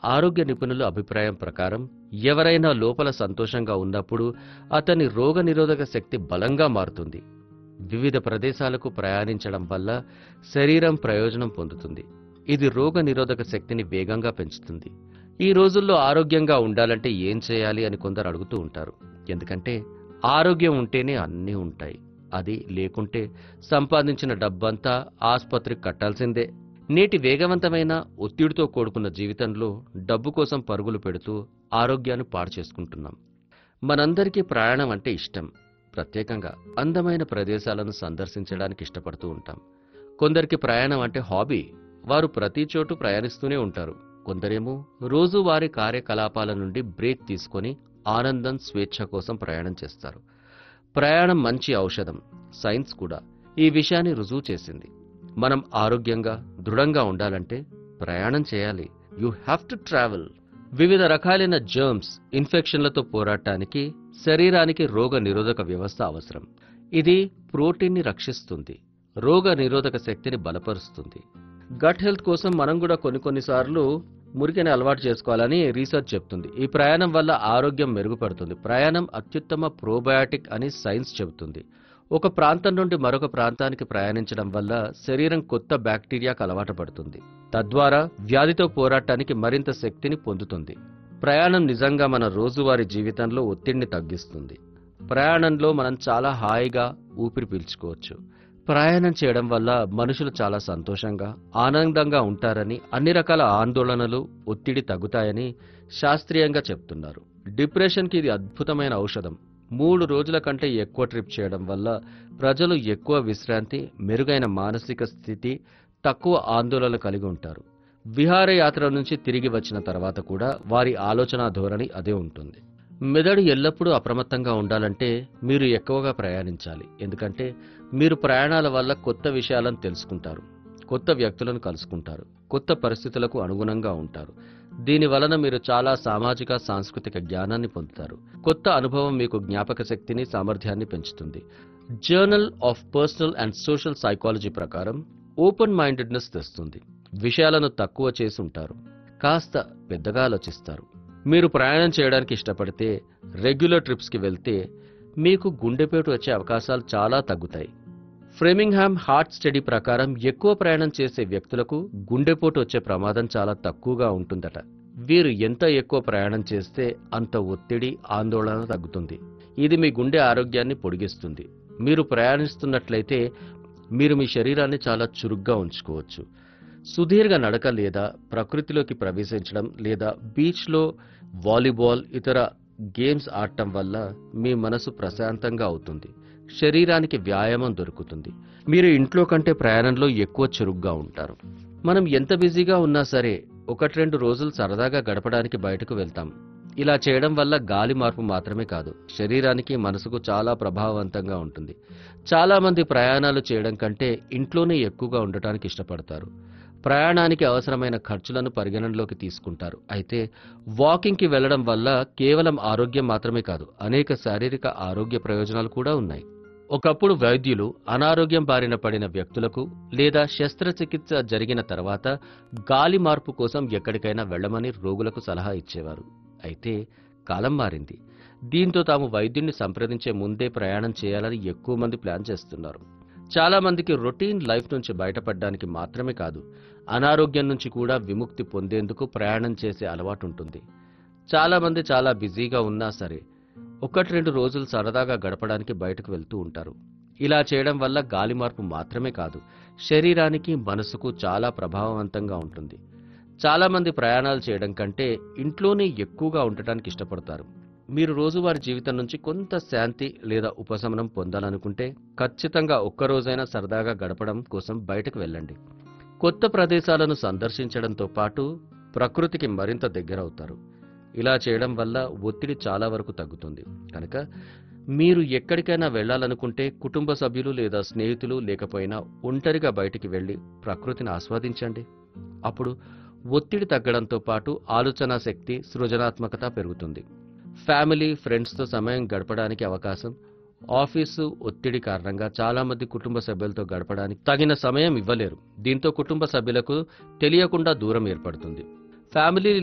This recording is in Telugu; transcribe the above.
ఆరోగ్య నిపుణుల అభిప్రాయం ప్రకారం ఎవరైనా లోపల సంతోషంగా ఉన్నప్పుడు అతని రోగనిరోధక శక్తి బలంగా మారుతుంది వివిధ ప్రదేశాలకు ప్రయాణించడం వల్ల శరీరం ప్రయోజనం పొందుతుంది ఇది రోగ నిరోధక శక్తిని వేగంగా పెంచుతుంది ఈ రోజుల్లో ఆరోగ్యంగా ఉండాలంటే ఏం చేయాలి అని కొందరు అడుగుతూ ఉంటారు ఎందుకంటే ఆరోగ్యం ఉంటేనే అన్నీ ఉంటాయి అది లేకుంటే సంపాదించిన డబ్బంతా ఆసుపత్రికి కట్టాల్సిందే నేటి వేగవంతమైన ఒత్తిడితో కూడుకున్న జీవితంలో డబ్బు కోసం పరుగులు పెడుతూ ఆరోగ్యాన్ని పాడు చేసుకుంటున్నాం మనందరికీ ప్రయాణం అంటే ఇష్టం ప్రత్యేకంగా అందమైన ప్రదేశాలను సందర్శించడానికి ఇష్టపడుతూ ఉంటాం కొందరికి ప్రయాణం అంటే హాబీ వారు ప్రతి చోటు ప్రయాణిస్తూనే ఉంటారు కొందరేమో రోజువారీ కార్యకలాపాల నుండి బ్రేక్ తీసుకొని ఆనందం స్వేచ్ఛ కోసం ప్రయాణం చేస్తారు ప్రయాణం మంచి ఔషధం సైన్స్ కూడా ఈ విషయాన్ని రుజువు చేసింది మనం ఆరోగ్యంగా దృఢంగా ఉండాలంటే ప్రయాణం చేయాలి యు హ్యావ్ టు ట్రావెల్ వివిధ రకాలైన జర్మ్స్ ఇన్ఫెక్షన్లతో పోరాటానికి శరీరానికి రోగ నిరోధక వ్యవస్థ అవసరం ఇది ప్రోటీన్ని రక్షిస్తుంది రోగ నిరోధక శక్తిని బలపరుస్తుంది గట్ హెల్త్ కోసం మనం కూడా కొన్ని కొన్నిసార్లు మురికిని అలవాటు చేసుకోవాలని రీసెర్చ్ చెప్తుంది ఈ ప్రయాణం వల్ల ఆరోగ్యం మెరుగుపడుతుంది ప్రయాణం అత్యుత్తమ ప్రోబయాటిక్ అని సైన్స్ చెబుతుంది ఒక ప్రాంతం నుండి మరొక ప్రాంతానికి ప్రయాణించడం వల్ల శరీరం కొత్త బ్యాక్టీరియాకు అలవాటు పడుతుంది తద్వారా వ్యాధితో పోరాటానికి మరింత శక్తిని పొందుతుంది ప్రయాణం నిజంగా మన రోజువారీ జీవితంలో ఒత్తిడిని తగ్గిస్తుంది ప్రయాణంలో మనం చాలా హాయిగా ఊపిరి పీల్చుకోవచ్చు ప్రయాణం చేయడం వల్ల మనుషులు చాలా సంతోషంగా ఆనందంగా ఉంటారని అన్ని రకాల ఆందోళనలు ఒత్తిడి తగ్గుతాయని శాస్త్రీయంగా చెప్తున్నారు డిప్రెషన్కి ఇది అద్భుతమైన ఔషధం మూడు రోజుల కంటే ఎక్కువ ట్రిప్ చేయడం వల్ల ప్రజలు ఎక్కువ విశ్రాంతి మెరుగైన మానసిక స్థితి తక్కువ ఆందోళన కలిగి ఉంటారు విహారయాత్ర నుంచి తిరిగి వచ్చిన తర్వాత కూడా వారి ఆలోచన ధోరణి అదే ఉంటుంది మెదడు ఎల్లప్పుడూ అప్రమత్తంగా ఉండాలంటే మీరు ఎక్కువగా ప్రయాణించాలి ఎందుకంటే మీరు ప్రయాణాల వల్ల కొత్త విషయాలను తెలుసుకుంటారు కొత్త వ్యక్తులను కలుసుకుంటారు కొత్త పరిస్థితులకు అనుగుణంగా ఉంటారు దీని వలన మీరు చాలా సామాజిక సాంస్కృతిక జ్ఞానాన్ని పొందుతారు కొత్త అనుభవం మీకు జ్ఞాపక శక్తిని సామర్థ్యాన్ని పెంచుతుంది journal of personal and social psychology ప్రకారం ఓపెన్ మైండెడ్నెస్ తెస్తుంది విషయాలను తక్కువ చేసి ఉంటారు కాస్త పెద్దగా ఆలోచిస్తారు మీరు ప్రయాణం చేయడానికి ఇష్టపడితే రెగ్యులర్ ట్రిప్స్కి వెళ్తే మీకు గుండెపేటు వచ్చే అవకాశాలు చాలా తగ్గుతాయి ఫ్రెమింగ్హామ్ హార్ట్ స్టడీ ప్రకారం ఎక్కువ ప్రయాణం చేసే వ్యక్తులకు గుండెపోటు వచ్చే ప్రమాదం చాలా తక్కువగా ఉంటుందట వీరు ఎంత ఎక్కువ ప్రయాణం చేస్తే అంత ఒత్తిడి ఆందోళన తగ్గుతుంది ఇది మీ గుండె ఆరోగ్యాన్ని పొడిగిస్తుంది మీరు ప్రయాణిస్తున్నట్లయితే మీరు మీ శరీరాన్ని చాలా చురుగ్గా ఉంచుకోవచ్చు సుదీర్ఘ నడక లేదా ప్రకృతిలోకి ప్రవేశించడం లేదా బీచ్లో వాలీబాల్ ఇతర గేమ్స్ ఆడటం వల్ల మీ మనసు ప్రశాంతంగా అవుతుంది శరీరానికి వ్యాయామం దొరుకుతుంది మీరు ఇంట్లో కంటే ప్రయాణంలో ఎక్కువ చురుగ్గా ఉంటారు మనం ఎంత బిజీగా ఉన్నా సరే ఒకటి రెండు రోజులు సరదాగా గడపడానికి బయటకు వెళ్తాం ఇలా చేయడం వల్ల గాలి మార్పు మాత్రమే కాదు శరీరానికి మనసుకు చాలా ప్రభావవంతంగా ఉంటుంది చాలా మంది ప్రయాణాలు చేయడం కంటే ఇంట్లోనే ఎక్కువగా ఉండటానికి ఇష్టపడతారు ప్రయాణానికి అవసరమైన ఖర్చులను పరిగణనలోకి తీసుకుంటారు అయితే వాకింగ్కి వెళ్లడం వల్ల కేవలం ఆరోగ్యం మాత్రమే కాదు అనేక శారీరక ఆరోగ్య ప్రయోజనాలు కూడా ఉన్నాయి ఒకప్పుడు వైద్యులు అనారోగ్యం బారిన పడిన వ్యక్తులకు లేదా శస్త్రచికిత్స జరిగిన తర్వాత గాలి మార్పు కోసం ఎక్కడికైనా వెళ్ళమని రోగులకు సలహా ఇచ్చేవారు అయితే కాలం మారింది దీంతో తాము వైద్యుణ్ణి సంప్రదించే ముందే ప్రయాణం చేయాలని ఎక్కువ మంది ప్లాన్ చేస్తున్నారు చాలా మందికి రొటీన్ లైఫ్ నుంచి బయటపడడానికి మాత్రమే కాదు అనారోగ్యం నుంచి కూడా విముక్తి పొందేందుకు ప్రయాణం చేసే అలవాటు ఉంటుంది చాలా మంది చాలా బిజీగా ఉన్నా సరే ఒకటి రెండు రోజులు సరదాగా గడపడానికి బయటకు వెళ్తూ ఉంటారు ఇలా చేయడం వల్ల గాలి మార్పు మాత్రమే కాదు శరీరానికి మనసుకు చాలా ప్రభావవంతంగా ఉంటుంది చాలా మంది ప్రయాణాలు చేయడం కంటే ఇంట్లోనే ఎక్కువగా ఉండటానికి ఇష్టపడతారు మీరు రోజువారీ జీవితం నుంచి కొంత శాంతి లేదా ఉపశమనం పొందాలనుకుంటే ఖచ్చితంగా ఒక్కరోజైనా సరదాగా గడపడం కోసం బయటకు వెళ్ళండి కొత్త ప్రదేశాలను సందర్శించడంతో పాటు ప్రకృతికి మరింత దగ్గరవుతారు ఇలా చేయడం వల్ల ఒత్తిడి చాలా వరకు తగ్గుతుంది కనుక మీరు ఎక్కడికైనా వెళ్ళాలనుకుంటే కుటుంబ సభ్యులు లేదా స్నేహితులు లేకపోయినా ఒంటరిగా బయటికి వెళ్ళి ప్రకృతిని ఆస్వాదించండి అప్పుడు ఒత్తిడి తగ్గడంతో పాటు ఆలోచన శక్తి సృజనాత్మకత పెరుగుతుంది ఫ్యామిలీ ఫ్రెండ్స్తో సమయం గడపడానికి అవకాశం ఆఫీసు ఒత్తిడి కారణంగా చాలా మంది కుటుంబ సభ్యులతో గడపడానికి తగిన సమయం ఇవ్వలేరు దీంతో కుటుంబ సభ్యులకు తెలియకుండా దూరం ఏర్పడుతుంది ఫ్యామిలీ